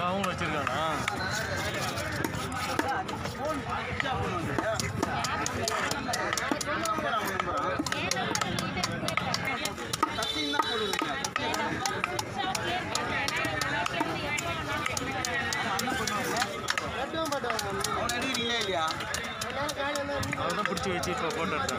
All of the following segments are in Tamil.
அவங்க வச்சிருக்கானா இல்லையா அவன் தான் பிடிச்சி வச்சு இப்போ போட்டோ எடுத்தான்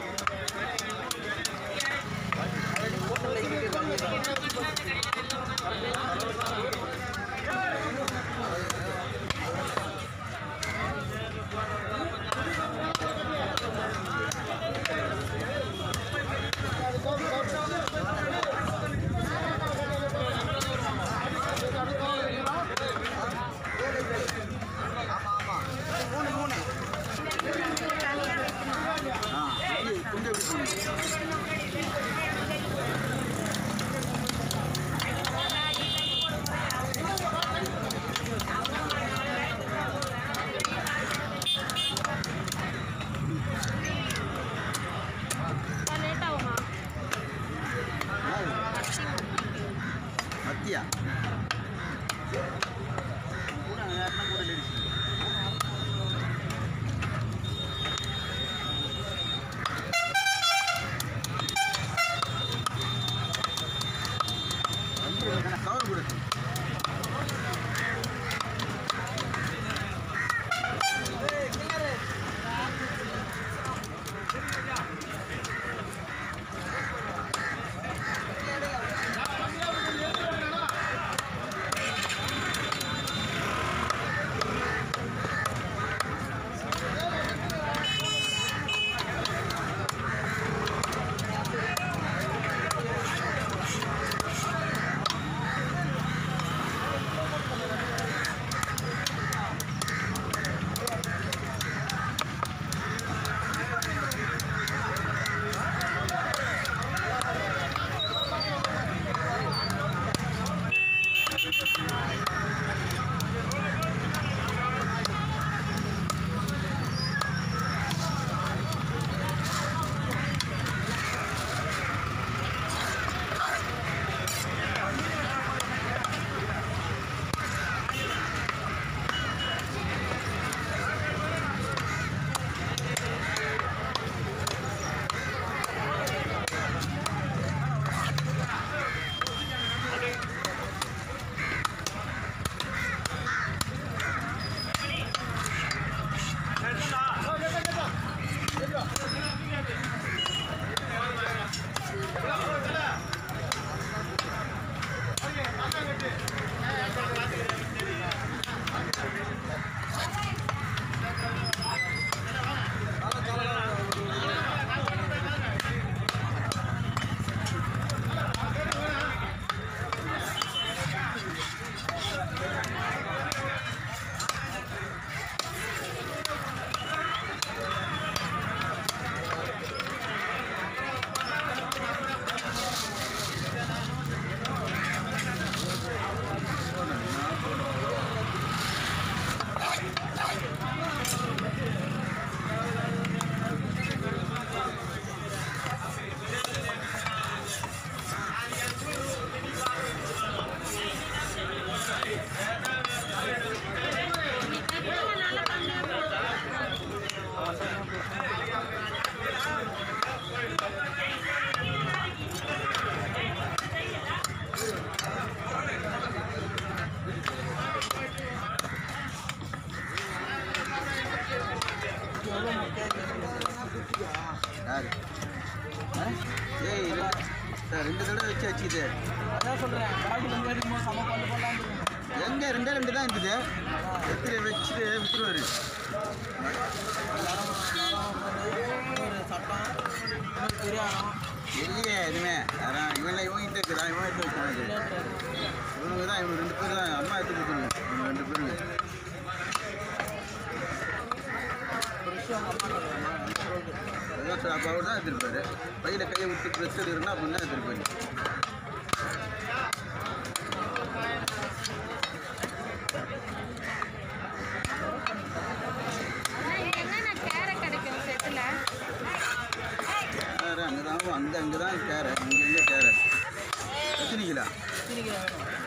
லேட் ஆகுமா மத்தியா கவர் கொடு நல்லா கம்மியாக போடுறேன் யாரு ஆ? ஏய் ரெண்டு- சார் ரெண்டு தடவை வச்சு வச்சுது அதான் சொல்கிறேன் காட்டு கொஞ்சம் எடுக்கும்போது சம பண்ணு பண்ணலான்னு எங்க ரெண்டே ரெண்டு தான் இருந்தது எடுத்துட்டு வச்சுட்டு விட்டுருவாரு ஒரு சட்டம் இன்னொரு பெரியாரம் இல்லையே எதுவுமே அதான் இவன் இவங்கிட்ட இருக்குதா இவன் எடுத்து வச்சாங்க இவனுக்கு தான் இவங்க ரெண்டு பேரும் தான் அம்மா எடுத்து கொடுக்கணும் இவங்க ரெண்டு பேரும் ஒரு விஷயம் அவங்க அம்மா சொல்லுவாங்க அதான் சார் அப்போ அவர் தான் எடுத்துருப்பாரு பையில கையை விட்டு ப்ரெஸ் எடுக்கணும் அப்படின்னு தான் எடுத்துருப்பாரு என்னென்ன கேரை கிடைக்கும் செட்டில் வேறு அங்கே தான் அங்கே அங்கே தான் கேரை இங்கே எங்கே கேரை எத்தனை கிலோ சீனிக்கு வேணும்